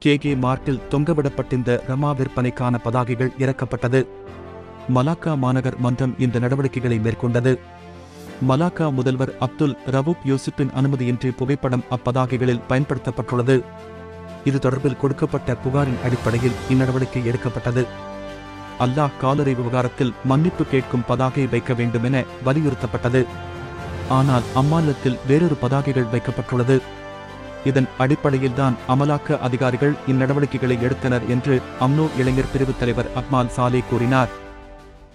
K K மார்ட்டில் தொங்கவிடப்பட்டிருந்த ரமா விற்பனைக்கான பதாகைகள் இறக்கப்பட்டது மலாக்கா மாநகர் மன்றம் இந்த நடவடிக்கைகளை மேற்கொண்டது மலாக்கா முதல்வர் அப்துல் ரவூப் யூசுப்பின் அனுமதியின்றி புகைப்படம் அப்பதாகைகளில் பயன்படுத்தப்பட்டுள்ளது இது தொடர்பில் கொடுக்கப்பட்ட புகாரின் அடிப்படையில் இந்நடவடிக்கை எடுக்கப்பட்டது அல்லாஹ் காலரை விவகாரத்தில் மன்னிப்பு கேட்கும் பதாகை வைக்க வேண்டும் என வலியுறுத்தப்பட்டது ஆனால் அம்மாநிலத்தில் வேறொரு பதாகைகள் வைக்கப்பட்டுள்ளது இதன் அடிப்படையில்தான் அமலாக்க அதிகாரிகள் இந்நடவடிக்கைகளை எடுத்தனர் என்று அம்னோ இளைஞர் பிரிவு தலைவர் அக்மால் சாலே கூறினார்